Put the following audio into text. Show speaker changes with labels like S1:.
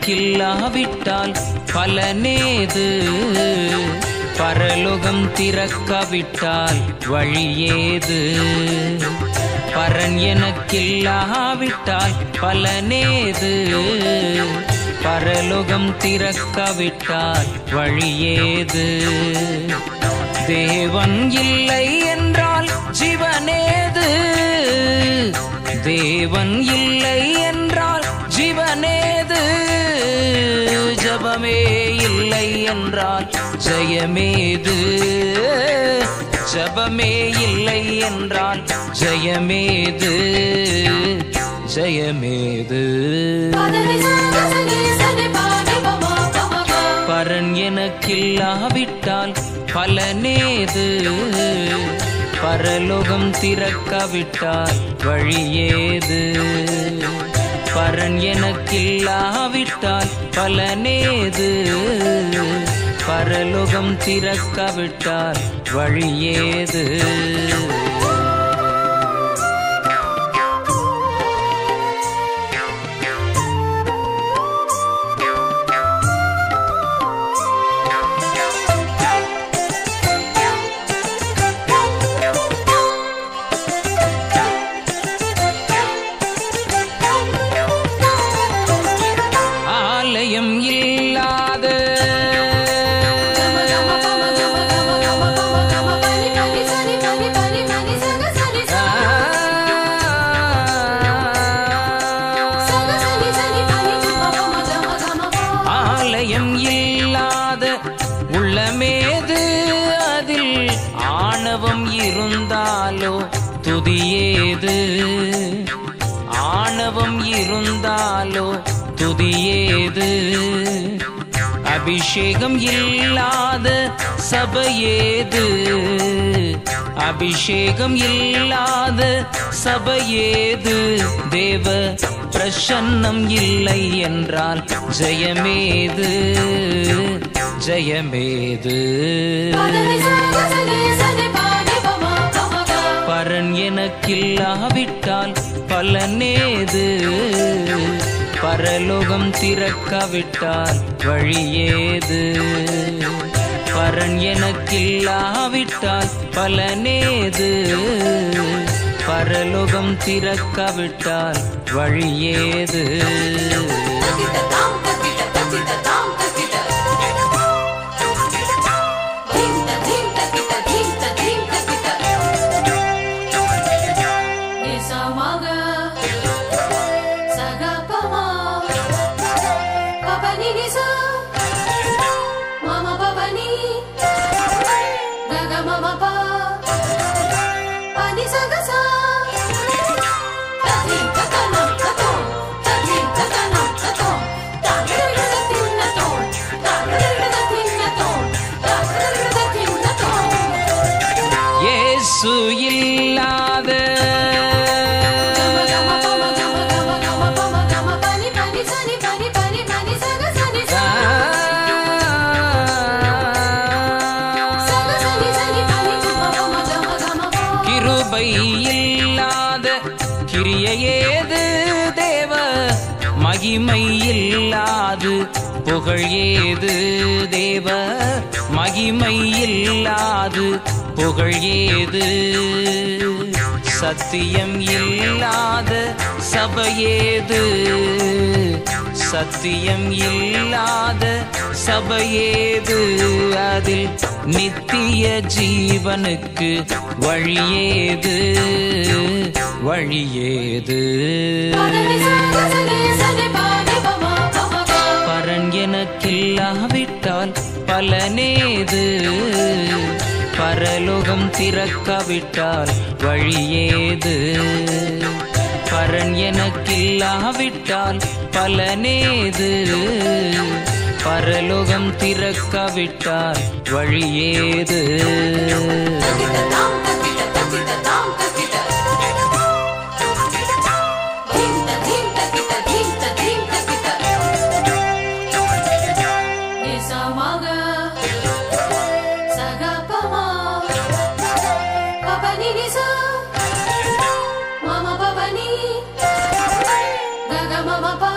S1: எனக்கில்லாவிட்டால் பலனேது பரலோகம் திறக்காவிட்டால் வழியேது பரன் எனக்கில்லாவிட்டால் பலனேது பரலோகம் திறக்காவிட்டால் வழியேது தேவன் இல்லை என்றால் ஜீவனேது தேவன் இல்லை என்றால் ஜீவனேது ஜபமே இல்லை என்றால் ஜெயமேது ஜபமே இல்லை என்றால் ஜெயமேது ஜெயமேது
S2: பதனி சக சனி சனி பாடி பமா பமா
S1: பரன் எனக்கில்லாவிட்டால் பலனேது பரலோகம் திறக்காவிட்டால் வழியேது பரன் எனக்கில்லாவிட்டால் பலனேது பரலோகம் திறக்காவிட்டால் வழியேது ஆலயம் இல்லாத
S2: பனி பனி சனி பனி பனி பனி சக சனி சக சனி சனி பனி பமா பமா பமா
S1: ஆலயம் இல்லாத உள்ளமேது அதில் ஆணவம் இருந்தாலோ துதியேது ஆணவம் இருந்தாலோ துதியேது அபிஷேகம் இல்லாத சபையேது அபிஷேகம் இல்லாத சபையேது தேவ பிரசன்னம் இல்லை என்றால் ஜெயமேது ஜெயமேது
S2: பதனி சக சனி சனி பாடி பமா பமா
S1: பரன் எனக்கில்லாவிட்டால் பலனேது பரலோகம் திறக்காவிட்டால் வழியேது பரன் எனக்கில்லாவிட்டால் பலனேது பரலோகம் திறக்காவிட்டால் வழியேது
S2: தக்கிட்ட தாம் தக்கிட்ட தக்கிட்ட தாம் தக்கிட்ட தீம் தீம் தக்கிட்ட தீம் தீம் தக்கிட்ட நிசமாக சகபமா பபனி நிசா மம பபனி கக மம பா பனி சகசா தீம் தக்கனம் தத்தோம் தீம் தக்கனம் தத்தோம் தாங்கிட தின்னத்தோம் தாங்கிட தின்னத்தோம் தாங்கிட தின்னத்தோம்
S1: இயேசு இல்லாத கிருபை இல்லாத கிரியையேது தேவ மகிமை இல்லாது புகழ் ஏது தேவ மகிமை இல்லாது புகழ் ஏது சத்தியம் இல்லாத சபையேது சத்தியம் இல்லாத சபையேது அதில் நித்திய ஜீவனுக்கு வழியேது வழியேது பரன் எனக்கில்லாவிட்டால் பலனேது பரலோகம் திறக்காவிட்டால் வழியேது பரன் எனக்கில்லாவிட்டால் பலனேது பரலோகம் திறக்காவிட்டால் வழியேது
S2: Mama, Papa, Ni, Gaga, Mama, Pa,